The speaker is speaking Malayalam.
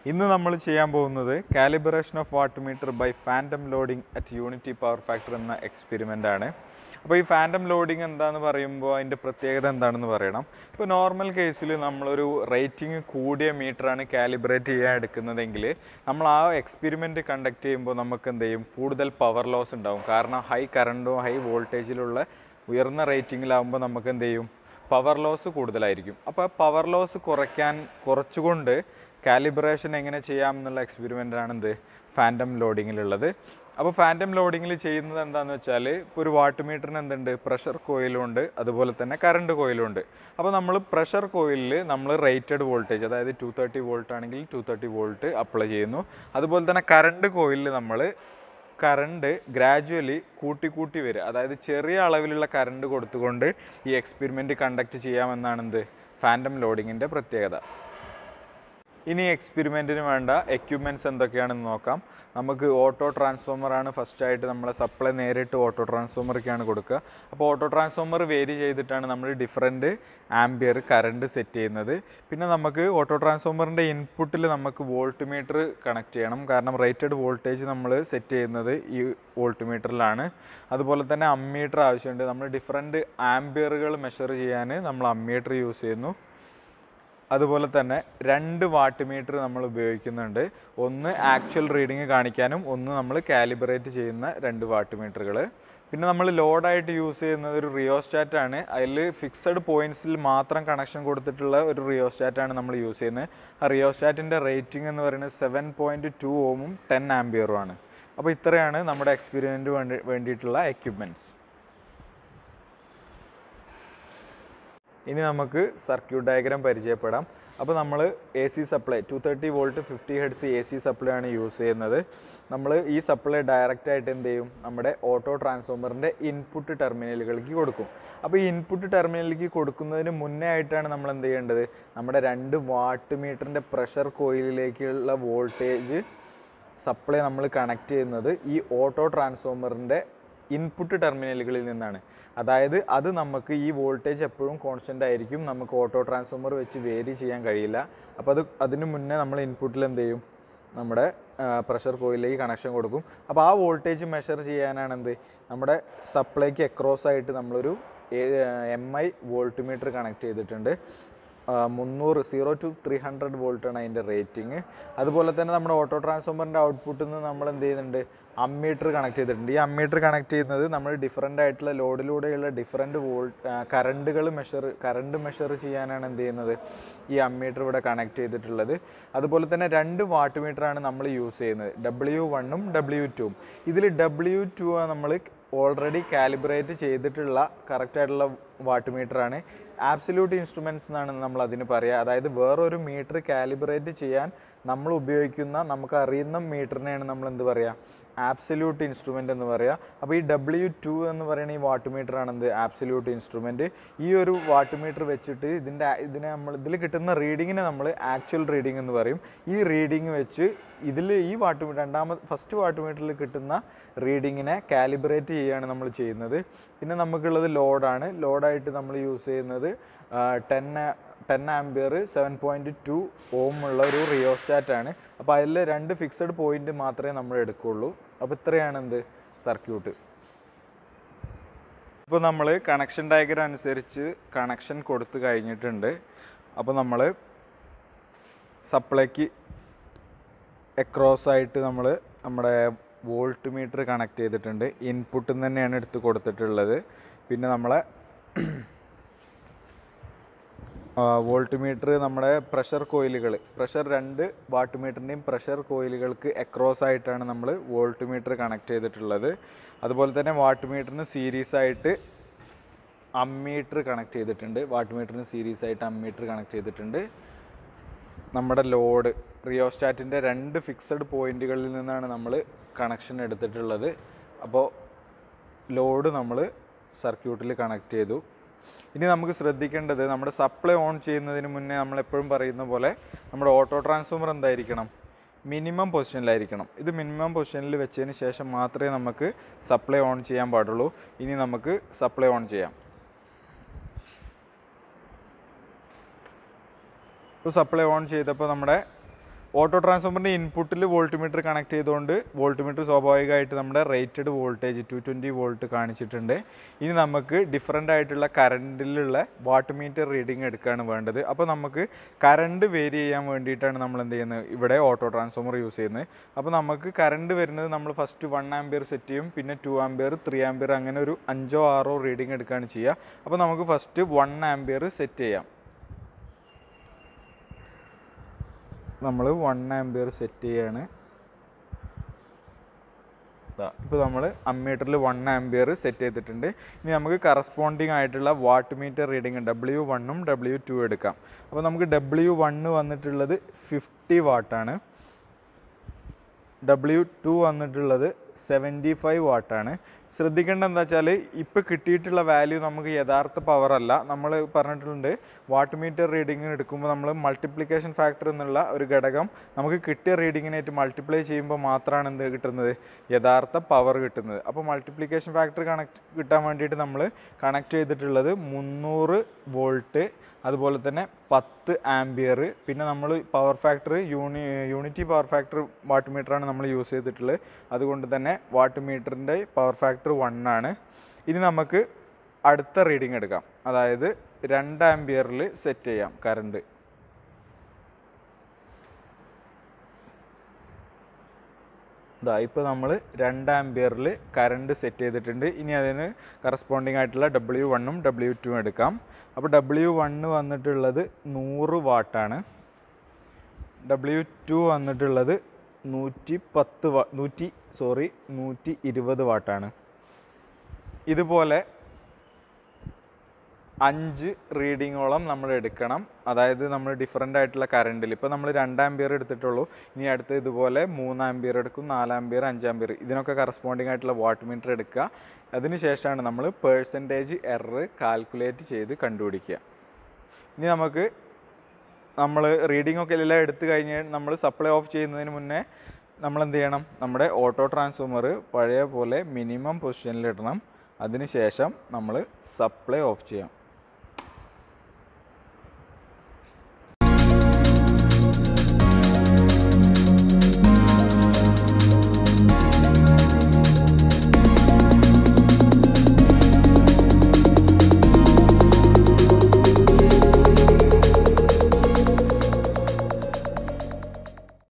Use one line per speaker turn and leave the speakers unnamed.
ഇന്ന് നമ്മൾ ചെയ്യാൻ പോകുന്നത് calibration of watt meter by phantom loading at unity power factor എന്ന എക്സ്പെരിമെൻ്റ് ആണ് അപ്പോൾ ഈ ഫാൻറ്റം ലോഡിംഗ് എന്താന്ന് പറയുമ്പോൾ അതിൻ്റെ പ്രത്യേകത എന്താണെന്ന് പറയണം ഇപ്പോൾ നോർമൽ കേസിൽ നമ്മളൊരു റേറ്റിംഗ് കൂടിയ മീറ്ററാണ് കാലിബ്രേറ്റ് ചെയ്യാൻ എടുക്കുന്നതെങ്കിൽ നമ്മൾ ആ എക്സ്പെരിമെൻ്റ് കണ്ടക്ട് ചെയ്യുമ്പോൾ നമുക്ക് എന്ത് ചെയ്യും കൂടുതൽ പവർ ലോസ് ഉണ്ടാവും കാരണം ഹൈ കറണ്ടോ ഹൈ വോൾട്ടേജിലുള്ള ഉയർന്ന റേറ്റിങ്ങിലാവുമ്പോൾ നമുക്ക് എന്ത് ചെയ്യും പവർ ലോസ് കൂടുതലായിരിക്കും അപ്പോൾ പവർ ലോസ് കുറയ്ക്കാൻ കുറച്ചുകൊണ്ട് കാലിബ്രേഷൻ എങ്ങനെ ചെയ്യാം എന്നുള്ള എക്സ്പെരിമെൻ്റ് ആണ് എന്ത് ഫാൻറ്റം ലോഡിങ്ങിലുള്ളത് അപ്പോൾ ഫാൻറ്റം ലോഡിങ്ങിൽ ചെയ്യുന്നത് എന്താണെന്ന് വെച്ചാൽ ഇപ്പോൾ ഒരു വാട്ട് മീറ്ററിന് എന്തുണ്ട് പ്രഷർ കോയിലും ഉണ്ട് അതുപോലെ തന്നെ കറണ്ട് കോയിലും ഉണ്ട് അപ്പോൾ നമ്മൾ പ്രഷർ കോയിലിൽ നമ്മൾ റേറ്റഡ് വോൾട്ടേജ് അതായത് ടു തേർട്ടി വോൾട്ട് ആണെങ്കിൽ ടു തേർട്ടി വോൾട്ട് അപ്ലൈ ചെയ്യുന്നു അതുപോലെ തന്നെ കറണ്ട് കോയിലിൽ നമ്മൾ കറണ്ട് ഗ്രാജുവലി കൂട്ടി കൂട്ടി വരിക അതായത് ചെറിയ അളവിലുള്ള കറണ്ട് കൊടുത്തുകൊണ്ട് ഈ എക്സ്പെരിമെൻ്റ് കണ്ടക്ട് ചെയ്യാമെന്നാണ് എന്ത് ഫാൻറ്റം ലോഡിങ്ങിൻ്റെ പ്രത്യേകത ഇനി എക്സ്പെരിമെൻറ്റിന് വേണ്ട എക്യുപ്മെൻറ്റ്സ് എന്തൊക്കെയാണെന്ന് നോക്കാം നമുക്ക് ഓട്ടോ ട്രാൻസ്ഫോമറാണ് ഫസ്റ്റായിട്ട് നമ്മളെ സപ്ലൈ നേരിട്ട് ഓട്ടോ ട്രാൻസ്ഫോമറിക്കാണ് കൊടുക്കുക അപ്പോൾ ഓട്ടോ ട്രാൻസ്ഫോമർ വേരി ചെയ്തിട്ടാണ് നമ്മൾ ഡിഫറെൻറ്റ് ആംബിയർ കറണ്ട് സെറ്റ് ചെയ്യുന്നത് പിന്നെ നമുക്ക് ഓട്ടോ ട്രാൻസ്ഫോമറിൻ്റെ ഇൻപുട്ടിൽ നമുക്ക് വോൾട്ട് മീറ്റർ കണക്ട് ചെയ്യണം കാരണം റേറ്റഡ് വോൾട്ടേജ് നമ്മൾ സെറ്റ് ചെയ്യുന്നത് ഈ വോൾട്ട് മീറ്ററിലാണ് അതുപോലെ തന്നെ അമ്മീറ്റർ ആവശ്യമുണ്ട് നമ്മൾ ഡിഫറെൻറ്റ് ആംബിയറുകൾ മെഷർ ചെയ്യാൻ നമ്മൾ അമ്മീറ്റർ യൂസ് ചെയ്യുന്നു അതുപോലെ തന്നെ രണ്ട് വാട്ട് മീറ്റർ നമ്മൾ ഉപയോഗിക്കുന്നുണ്ട് ഒന്ന് ആക്ച്വൽ റീഡിങ് കാണിക്കാനും ഒന്ന് നമ്മൾ കാലിബ്രേറ്റ് ചെയ്യുന്ന രണ്ട് വാട്ട് മീറ്ററുകൾ പിന്നെ നമ്മൾ ലോഡായിട്ട് യൂസ് ചെയ്യുന്നത് ഒരു റിയോസ്റ്റാറ്റ് ആണ് അതിൽ ഫിക്സഡ് പോയിന്റ്സിൽ മാത്രം കണക്ഷൻ കൊടുത്തിട്ടുള്ള ഒരു റിയോസ്റ്റാറ്റ് ആണ് നമ്മൾ യൂസ് ചെയ്യുന്നത് ആ റിയോസ്റ്റാറ്റിൻ്റെ റേറ്റിംഗ് എന്ന് പറയുന്നത് സെവൻ പോയിൻറ്റ് ടു ഓമും ടെൻ ആംബിയറും ആണ് അപ്പോൾ ഇത്രയാണ് നമ്മുടെ എക്സ്പീരിയൻറ്റ് വേണ്ടി വേണ്ടിയിട്ടുള്ള എക്യുപ്മെൻറ്റ്സ് ഇനി നമുക്ക് സർക്യൂട്ട് ഡയഗ്രാം പരിചയപ്പെടാം അപ്പോൾ നമ്മൾ A C supply two thirty volt fifty hertz A C supply ആണ് യൂസ് ചെയ്യുന്നത് നമ്മൾ ഈ സപ്ലൈ ഡയറക്റ്റ് ആയിട്ട് എന്ത് ചെയ്യും നമ്മുടെ ഓട്ടോ ട്രാൻസ്ഫോമറിൻ്റെ ഇൻപുട്ട് ടെർമിനലുകളിലേക്ക് കൊടുക്കും അപ്പോൾ ഈ ഇൻപുട്ട് ടെർമിനലിലേക്ക് കൊടുക്കുന്നതിന് മുന്നേ ആയിട്ടാണ് നമ്മൾ എന്ത് ചെയ്യേണ്ടത് നമ്മുടെ രണ്ട് വാട്ട് മീറ്ററിൻ്റെ പ്രഷർ കോയിലിലേക്കുള്ള വോൾട്ടേജ് സപ്ലൈ നമ്മൾ കണക്ട് ചെയ്യുന്നത് ഈ ഓട്ടോ ട്രാൻസ്ഫോമറിൻ്റെ ഇൻപുട്ട് ടെർമിനലുകളിൽ നിന്നാണ് അതായത് അത് നമുക്ക് ഈ വോൾട്ടേജ് എപ്പോഴും കോൺസ്റ്റൻ്റ് ആയിരിക്കും നമുക്ക് ഓട്ടോ ട്രാൻസ്ഫോമർ വെച്ച് വേരി ചെയ്യാൻ കഴിയില്ല അപ്പോൾ അത് അതിന് മുന്നേ നമ്മൾ ഇൻപുട്ടിൽ എന്ത് ചെയ്യും നമ്മുടെ പ്രഷർ കോയിലേക്ക് കണക്ഷൻ കൊടുക്കും അപ്പോൾ ആ വോൾട്ടേജ് മെഷർ ചെയ്യാനാണ് എന്ത് നമ്മുടെ സപ്ലൈക്ക് അക്രോസ് ആയിട്ട് നമ്മളൊരു M I volt meter connect ചെയ്തിട്ടുണ്ട് മുന്നൂറ് സീറോ ടു ത്രീ ഹൺഡ്രഡ് വോൾട്ടാണ് അതിൻ്റെ റേറ്റിംഗ് അതുപോലെ തന്നെ നമ്മുടെ ഓട്ടോ ട്രാൻസ്ഫോമറിൻ്റെ ഔട്ട്പുട്ടിൽ നിന്ന് നമ്മൾ എന്ത് ചെയ്യുന്നുണ്ട് അമ്മീറ്റർ കണക്ട് ചെയ്തിട്ടുണ്ട് ഈ അമ്മീറ്റർ കണക്ട് ചെയ്യുന്നത് നമ്മൾ ഡിഫറെൻ്റ് ആയിട്ടുള്ള ലോഡിലൂടെയുള്ള ഡിഫറെൻറ്റ് വോൾട്ട് കറണ്ടുകൾ മെഷർ കറണ്ട് മെഷർ ചെയ്യാനാണ് എന്ത് ചെയ്യുന്നത് ഈ അമ്മീറ്റർ ഇവിടെ കണക്ട് ചെയ്തിട്ടുള്ളത് അതുപോലെ തന്നെ രണ്ട് വാട്ട് മീറ്ററാണ് നമ്മൾ യൂസ് ചെയ്യുന്നത് ഡബ്ല്യു വണ്ണും ഡബ്ല്യു ടുവും ഇതിൽ ഡബ്ല്യു ടു നമ്മൾ ഓൾറെഡി കാലിബ്രേറ്റ് ചെയ്തിട്ടുള്ള കറക്റ്റായിട്ടുള്ള വാട്ട് മീറ്ററാണ് ആബ്സല്യൂട്ട് ഇൻസ്ട്രുമെൻറ്റ്സ് എന്നാണ് നമ്മൾ അതിന് പറയുക അതായത് വേറൊരു മീറ്റർ കാലിബ്രേറ്റ് ചെയ്യാൻ നമ്മൾ ഉപയോഗിക്കുന്ന നമുക്ക് അറിയുന്ന മീറ്ററിനെയാണ് നമ്മൾ എന്ത് പറയുക ആബ്സല്യൂട്ട് ഇൻസ്ട്രുമെൻ്റ് എന്ന് പറയുക അപ്പോൾ ഈ ഡബ്ല്യു ടു എന്ന് പറയുന്ന ഈ വാട്ട് മീറ്റർ ആണ് എന്ത് ആബ്സല്യൂട്ട് ഇൻസ്ട്രുമെൻറ്റ് ഈ ഒരു വാട്ട് മീറ്റർ വെച്ചിട്ട് ഇതിൻ്റെ ഇതിനെ നമ്മൾ ഇതിൽ കിട്ടുന്ന റീഡിങ്ങിനെ നമ്മൾ ആക്ച്വൽ റീഡിംഗ് എന്ന് പറയും ഈ റീഡിങ് വെച്ച് ഇതിൽ ഈ വാട്ട് മീറ്റർ രണ്ടാമത് ഫസ്റ്റ് വാട്ട് മീറ്ററിൽ കിട്ടുന്ന റീഡിങ്ങിനെ കാലിബ്രേറ്റ് ചെയ്യുകയാണ് നമ്മൾ ചെയ്യുന്നത് പിന്നെ നമുക്കുള്ളത് ലോഡാണ് ലോഡായിട്ട് നമ്മൾ യൂസ് ചെയ്യുന്നത് ten ten ampere seven point two ohm ഉള്ള ഒരു റിയോസ്റ്റാറ്റ് ആണ് അപ്പോൾ അതിൽ രണ്ട് ഫിക്സഡ് പോയിന്റ് മാത്രമേ നമ്മൾ എടുക്കുകയുള്ളൂ അപ്പോൾ ഇത്രയാണ് എന്ത് സർക്യൂട്ട് ഇപ്പോൾ നമ്മൾ കണക്ഷൻ ഡയഗ്രാം അനുസരിച്ച് കണക്ഷൻ കൊടുത്തു കഴിഞ്ഞിട്ടുണ്ട് അപ്പോൾ നമ്മൾ സപ്ലൈക്ക് എക്രോസ് ആയിട്ട് നമ്മൾ നമ്മുടെ വോൾട്ട് മീറ്റർ കണക്ട് ചെയ്തിട്ടുണ്ട് ഇൻപുട്ടിൽ നിന്ന് തന്നെയാണ് എടുത്ത് കൊടുത്തിട്ടുള്ളത് പിന്നെ നമ്മളെ വോൾട്ട് മീറ്റർ നമ്മുടെ പ്രഷർ കോയിലുകൾ പ്രഷർ രണ്ട് വാട്ട് മീറ്ററിൻ്റെയും പ്രഷർ കോയിലുകൾക്ക് എക്രോസ് ആയിട്ടാണ് നമ്മൾ വോൾട്ട് മീറ്റർ കണക്ട് ചെയ്തിട്ടുള്ളത് അതുപോലെ തന്നെ വാട്ട് മീറ്ററിന് സീരീസ് ആയിട്ട് അമ്മീറ്റർ കണക്ട് ചെയ്തിട്ടുണ്ട് വാട്ട് മീറ്ററിന് സീരീസ് ആയിട്ട് അമ്മീറ്റർ കണക്ട് ചെയ്തിട്ടുണ്ട് നമ്മുടെ ലോഡ് റിയോസ്റ്റാറ്റിൻ്റെ രണ്ട് ഫിക്സഡ് പോയിന്റുകളിൽ നിന്നാണ് നമ്മൾ കണക്ഷൻ എടുത്തിട്ടുള്ളത് അപ്പോൾ ലോഡ് നമ്മൾ സർക്യൂട്ടിൽ കണക്ട് ചെയ്തു ഇനി നമുക്ക് ശ്രദ്ധിക്കേണ്ടത് നമ്മുടെ സപ്ലൈ ഓൺ ചെയ്യുന്നതിന് മുന്നേ നമ്മൾ എപ്പോഴും പറയുന്ന പോലെ നമ്മുടെ ഓട്ടോ ട്രാൻസ്ഫോമർ എന്തായിരിക്കണം മിനിമം പൊസിഷനിലായിരിക്കണം ഇത് മിനിമം പൊസിഷനിൽ വെച്ചതിന് ശേഷം മാത്രമേ നമുക്ക് സപ്ലൈ ഓൺ ചെയ്യാൻ പാടുള്ളൂ ഇനി നമുക്ക് സപ്ലൈ ഓൺ ചെയ്യാം ഇപ്പോൾ സപ്ലൈ ഓൺ ചെയ്തപ്പോൾ നമ്മുടെ ഓട്ടോ ട്രാൻസ്ഫോമറിൻ്റെ ഇൻപുട്ടിൽ വോൾട്ട് മീറ്റർ കണക്ട് ചെയ്തുകൊണ്ട് വോൾട്ട് മീറ്റർ സ്വാഭാവികമായിട്ട് നമ്മുടെ rated voltage two twenty volt കാണിച്ചിട്ടുണ്ട് ഇനി നമുക്ക് ഡിഫറെൻ്റ് ആയിട്ടുള്ള കറണ്ടിലുള്ള വാട്ട് മീറ്റർ റീഡിംഗ് എടുക്കുകയാണ് വേണ്ടത് അപ്പോൾ നമുക്ക് കറണ്ട് വേരി ചെയ്യാൻ വേണ്ടിയിട്ടാണ് നമ്മൾ എന്ത് ചെയ്യുന്നത് ഇവിടെ ഓട്ടോ ട്രാൻസ്ഫോമർ യൂസ് ചെയ്യുന്നത് അപ്പോൾ നമുക്ക് കറണ്ട് വരുന്നത് നമ്മൾ ഫസ്റ്റ് വൺ ആംബിയർ സെറ്റ് ചെയ്യും പിന്നെ ടു ആംബിയർ ത്രീ ആംബിയർ അങ്ങനെ ഒരു അഞ്ചോ ആറോ റീഡിംഗ് എടുക്കുകയാണ് ചെയ്യുക അപ്പോൾ നമുക്ക് ഫസ്റ്റ് വൺ ആംബിയർ സെറ്റ് ചെയ്യാം നമ്മൾ വൺ ആംബിയർ സെറ്റ് ചെയ്യാണ് ഇപ്പോൾ നമ്മൾ അമ്മീറ്ററിൽ വൺ ആംബിയർ സെറ്റ് ചെയ്തിട്ടുണ്ട് ഇനി നമുക്ക് കറസ്പോണ്ടിങ് ആയിട്ടുള്ള വാട്ട് മീറ്റർ റീഡിംഗ് ഡബ്ല്യു വണ്ണും ഡബ്ല്യു ടു എടുക്കാം അപ്പോൾ നമുക്ക് ഡബ്ല്യു വണ്ണ് വന്നിട്ടുള്ളത് ഫിഫ്റ്റി വാട്ടാണ് ഡബ്ല്യു ടു വന്നിട്ടുള്ളത് സെവൻറ്റി ഫൈവ് വാട്ടാണ് ശ്രദ്ധിക്കേണ്ട എന്താ വെച്ചാൽ ഇപ്പോൾ കിട്ടിയിട്ടുള്ള വാല്യൂ നമുക്ക് യഥാർത്ഥ പവർ അല്ല നമ്മൾ പറഞ്ഞിട്ടുണ്ട് വാട്ട് മീറ്റർ റീഡിങ്ങിന് എടുക്കുമ്പോൾ നമ്മൾ മൾട്ടിപ്ലിക്കേഷൻ ഫാക്ടർ എന്നുള്ള ഒരു ഘടകം നമുക്ക് കിട്ടിയ റീഡിങ്ങിനായിട്ട് മൾട്ടിപ്ലൈ ചെയ്യുമ്പോൾ മാത്രമാണ് എന്ത് കിട്ടുന്നത് യഥാർത്ഥ പവർ കിട്ടുന്നത് അപ്പോൾ മൾട്ടിപ്ലിക്കേഷൻ ഫാക്ടർ കണക്ട് കിട്ടാൻ വേണ്ടിയിട്ട് നമ്മൾ കണക്ട് ചെയ്തിട്ടുള്ളത് മുന്നൂറ് വോൾട്ട് അതുപോലെ തന്നെ പത്ത് ആംബിയർ പിന്നെ നമ്മൾ power factor uni unity power factor watt മീറ്ററാണ് നമ്മൾ യൂസ് ചെയ്തിട്ടുള്ളത് അതുകൊണ്ട് തന്നെ വാട്ട് മീറ്ററിൻ്റെ പവർ ഫാക്ടർ വൺ ആണ് ഇനി നമുക്ക് അടുത്ത റീഡിംഗ് എടുക്കാം അതായത് രണ്ട് ആംബിയറിൽ സെറ്റ് ചെയ്യാം കറണ്ട് ഇതാ ഇപ്പോൾ നമ്മൾ രണ്ട് ആംബിയറിൽ കറണ്ട് സെറ്റ് ചെയ്തിട്ടുണ്ട് ഇനി അതിന് കറസ്പോണ്ടിങ് ആയിട്ടുള്ള ഡബ്ല്യു വണ്ണും ഡബ്ല്യു ടുവും എടുക്കാം അപ്പോൾ ഡബ്ല്യു വണ്ണ് വന്നിട്ടുള്ളത് നൂറ് വാട്ടാണ് ഡബ്ല്യു ടു വന്നിട്ടുള്ളത് നൂറ്റി പത്ത് വാ നൂറ്റി സോറി നൂറ്റി ഇരുപത് വാട്ടാണ് ഇതുപോലെ അഞ്ച് റീഡിങ്ങോളം നമ്മൾ എടുക്കണം അതായത് നമ്മൾ ഡിഫറെൻ്റ് ആയിട്ടുള്ള കറണ്ടിൽ ഇപ്പോൾ നമ്മൾ രണ്ട് ആംബിയർ എടുത്തിട്ടുള്ളൂ ഇനി അടുത്ത് ഇതുപോലെ മൂന്ന് ആംബിയർ എടുക്കും നാല് ആംബിയർ അഞ്ച് ആംബിയർ ഇതിനൊക്കെ കറസ്പോണ്ടിങ് ആയിട്ടുള്ള വാട്ട് മീറ്റർ എടുക്കുക അതിനുശേഷമാണ് നമ്മൾ പേഴ്സൻറ്റേജ് എറർ കാൽക്കുലേറ്റ് ചെയ്ത് കണ്ടുപിടിക്കുക ഇനി നമുക്ക് നമ്മൾ റീഡിംഗ് ഒക്കെ എല്ലാം എടുത്തു കഴിഞ്ഞ് നമ്മൾ സപ്ലൈ ഓഫ് ചെയ്യുന്നതിന് മുന്നേ നമ്മൾ എന്ത് ചെയ്യണം നമ്മുടെ ഓട്ടോ ട്രാൻസ്ഫോമർ പഴയ പോലെ മിനിമം പൊസിഷനിൽ ഇടണം അതിനുശേഷം നമ്മൾ സപ്ലൈ ഓഫ് ചെയ്യാം